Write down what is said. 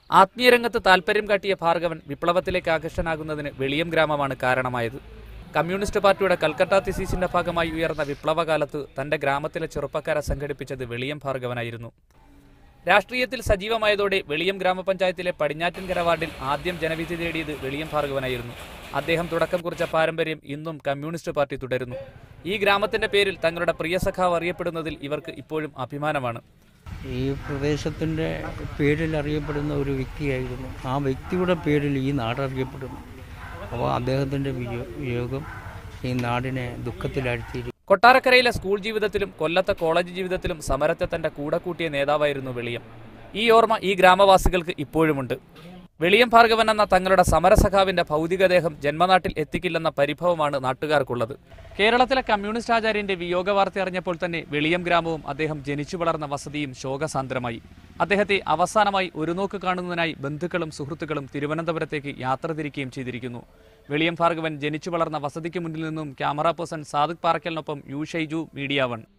ആത്മീയരംഗത്ത് താൽപ്പര്യം കാട്ടിയ ഭാർഗവൻ വിപ്ലവത്തിലേക്ക് ആകർഷനാകുന്നതിന് വെളിയം ഗ്രാമമാണ് കാരണമായത് കമ്മ്യൂണിസ്റ്റ് പാർട്ടിയുടെ കൽക്കട്ട തിസീസിന്റെ ഭാഗമായി ഉയർന്ന വിപ്ലവകാലത്ത് തന്റെ ഗ്രാമത്തിലെ ചെറുപ്പക്കാരെ സംഘടിപ്പിച്ചത് വെളിയം ഭാർഗവനായിരുന്നു രാഷ്ട്രീയത്തിൽ സജീവമായതോടെ വെളിയം ഗ്രാമപഞ്ചായത്തിലെ പടിഞ്ഞാറ്റിൻകര വാർഡിൽ ആദ്യം ജനവിധി തേടിയത് വെളിയം ഭാർഗവനായിരുന്നു അദ്ദേഹം തുടക്കം കുറിച്ച പാരമ്പര്യം ഇന്നും കമ്മ്യൂണിസ്റ്റ് പാർട്ടി തുടരുന്നു ഈ ഗ്രാമത്തിന്റെ പേരിൽ തങ്ങളുടെ പ്രിയ സഖാവ് അറിയപ്പെടുന്നതിൽ ഇവർക്ക് ഇപ്പോഴും അഭിമാനമാണ് ഈ പ്രദേശത്തിൻ്റെ പേരിൽ അറിയപ്പെടുന്ന ഒരു വ്യക്തിയായിരുന്നു ആ വ്യക്തിയുടെ പേരിൽ ഈ നാട് അറിയപ്പെടുന്നു അപ്പോൾ അദ്ദേഹത്തിൻ്റെ വിയോ- വിയോഗം ഈ നാടിനെ ദുഃഖത്തിലാഴ്ത്തിയിരിക്കുന്നു കൊട്ടാരക്കരയിലെ സ്കൂൾ ജീവിതത്തിലും കൊല്ലത്തെ കോളേജ് ജീവിതത്തിലും സമരത്തെ തന്റെ കൂടെ കൂട്ടിയ നേതാവായിരുന്നു വെളിയം ഈ ഓർമ്മ ഈ ഗ്രാമവാസികൾക്ക് ഇപ്പോഴുമുണ്ട് വെളിയം ഭാർഗവൻ എന്ന തങ്ങളുടെ സമരസഖാവിന്റെ ഭൗതികദേഹം ജന്മനാട്ടിൽ എത്തിക്കില്ലെന്ന പരിഭവമാണ് നാട്ടുകാർക്കുള്ളത് കേരളത്തിലെ കമ്മ്യൂണിസ്റ്റ് ആചാര്യന്റെ വിയോഗ വാർത്ത അറിഞ്ഞപ്പോൾ തന്നെ വെളിയം ഗ്രാമവും അദ്ദേഹം ജനിച്ചു വളർന്ന വസതിയും ശോകസാന്ദ്രമായി അദ്ദേഹത്തെ അവസാനമായി ഒരു നോക്ക് കാണുന്നതിനായി ബന്ധുക്കളും സുഹൃത്തുക്കളും തിരുവനന്തപുരത്തേക്ക് യാത്ര തിരിക്കുകയും ചെയ്തിരിക്കുന്നു വെളിയം ഭാർഗവൻ ജനിച്ചു വളർന്ന വസതിക്ക് മുന്നിൽ നിന്നും ക്യാമറ പേഴ്സൺ സാദിഖ് പാറക്കലിനൊപ്പം യു ഷൈജു മീഡിയ വൺ